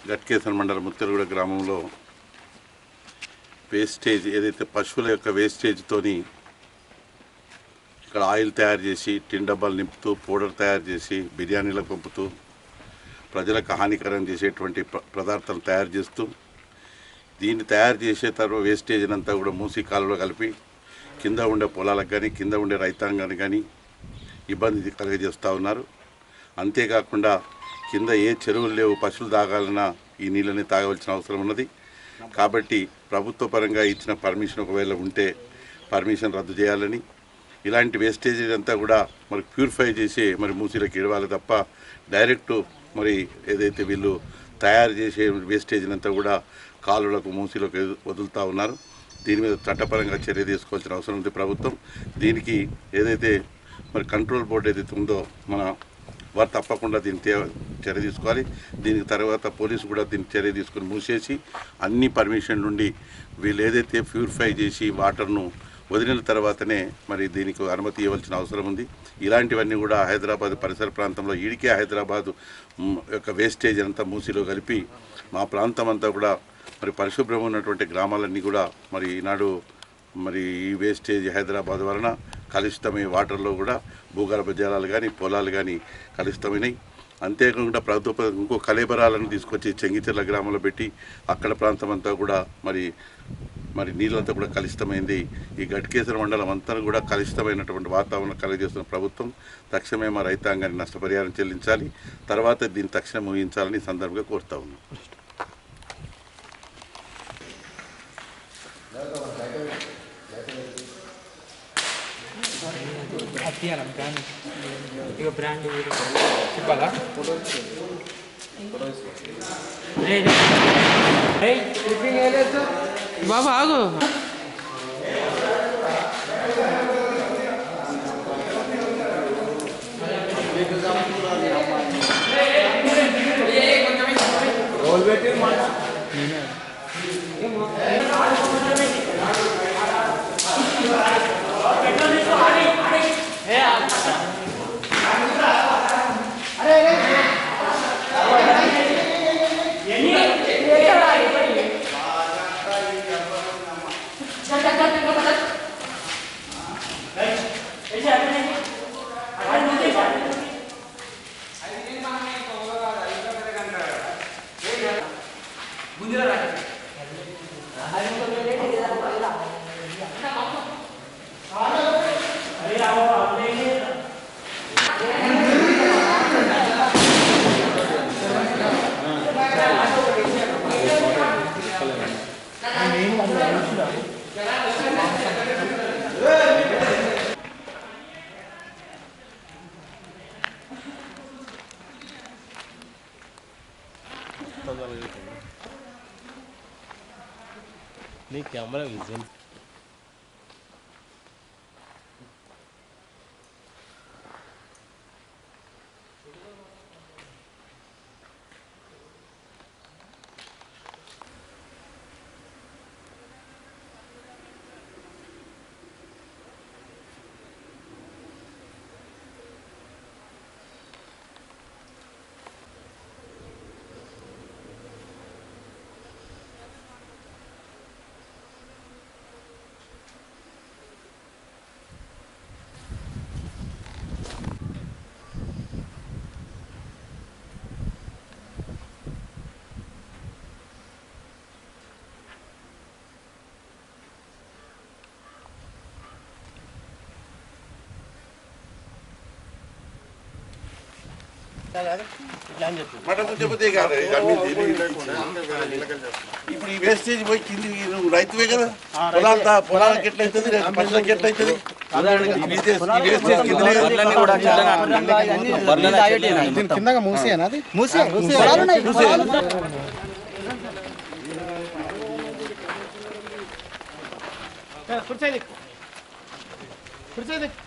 గట్కేసన్ మండలం ముత్తెలగూడ గ్రామంలో వేస్టేజ్ ఏదైతే పశువుల యొక్క వేస్టేజ్తోని ఇక్కడ ఆయిల్ తయారు చేసి టిన్ డబ్బాలు నింపుతూ పౌడర్ తయారు చేసి బిర్యానీలకు పంపుతూ ప్రజలకు హానికరం చేసేటువంటి ప- పదార్థాలు తయారు చేస్తూ దీన్ని తయారు చేసే తర్వాత వేస్టేజ్ అంతా కూడా మూసి కాలువలో కలిపి కింద ఉండే పొలాలకు కానీ కింద ఉండే రైతాంగానికి కానీ ఇబ్బంది కలుగజేస్తూ ఉన్నారు అంతేకాకుండా కింద ఏ చెరువులు లేవు పశువులు తాగాలన్నా ఈ నీళ్ళని తాగవలసిన అవసరం ఉన్నది కాబట్టి ప్రభుత్వ పరంగా ఇచ్చిన పర్మిషన్ ఒకవేళ ఉంటే పర్మిషన్ రద్దు చేయాలని ఇలాంటి వేస్టేజ్ అంతా కూడా మరి ప్యూరిఫై చేసి మరి మూసీలకు ఇడవాలి తప్ప డైరెక్ట్ మరి ఏదైతే వీళ్ళు తయారు చేసే వేస్టేజ్ అంతా కూడా కాలువలకు మూసీలకు ఎదు- వదులుతూ ఉన్నారు దీని మీద చట్టపరంగా చర్య తీసుకోవాల్సిన అవసరం ఉంది ప్రభుత్వం దీనికి ఏదైతే మరి కంట్రోల్ బోర్డు ఏదైతే ఉందో మన వారు తప్పకుండా దీన్ని తే- చర్య తీసుకోవాలి దీనికి తర్వాత పోలీసు కూడా దీనికి చర్య తీసుకుని మూసేసి అన్ని పర్మిషన్ నుండి వీళ్ళు ఏదైతే ప్యూరిఫై చేసి వాటర్ను వదిలిన తర్వాతనే మరి దీనికి అనుమతి ఇవ్వాల్సిన అవసరం ఉంది ఇలాంటివన్నీ కూడా హైదరాబాద్ పరిసర ప్రాంతంలో ఈడికే హైదరాబాద్ మ్, యొక్క వేస్టేజ్ అంతా మూసిలో కలిపి మా ప్రాంతం అంతా కూడా మరి పరిశుభ్రం ఉన్నటువంటి గ్రామాలన్నీ కూడా మరి ఈనాడు మరి ఈ వేస్టేజ్ హైదరాబాద్ వలన కలుషితమై వాటర్లో కూడా భూగర్భ జలాలు కానీ పొలాలు కానీ కలుషితమైనవి అంతేకాకుండా ప్రభుత్వ ఇంకో కలేబరాలను తీసుకొచ్చి చెంగిచెర్ల గ్రామంలో పెట్టి అక్కడ ప్రాంతం అంతా కూడా మరి మరి నీళ్ళంతా కూడా కలుషితమైంది ఈ గట్కేశ్వర మండలం అంతా కూడా కలుషితమైనటువంటి వాతావరణం కలుగజేస్తున్న ప్రభుత్వం తక్షణమే మా రైతాంగాన్ని నష్టపరిహారం చెల్లించాలి తర్వాత దీన్ని తక్షణం ముగించాలని ఈ సందర్భంగా కోరుతా ఉన్నాం అత్యారం బ్రాండ్ ఇక బ్రాండ్ చెప్పాలా రే రే రే బాబా ఆగు నీ కెమెరా విజన్ మాట ముంచెపోతే కాదు ఇక అన్ని దీని- ఇప్పుడు ఈ వేస్టేజ్ పోయి కింది నువ్వు రైతువే కదా పొలాలతో పొలాలకు ఎట్లయితుంది పశువులకు ఎట్లయితుంది ఈ వేస్టేజ్ ఈ వేస్టేజ్ కిందనే కదా. కిందగా మూసేయనా అది మూసే కుర్చీ కుర్చీ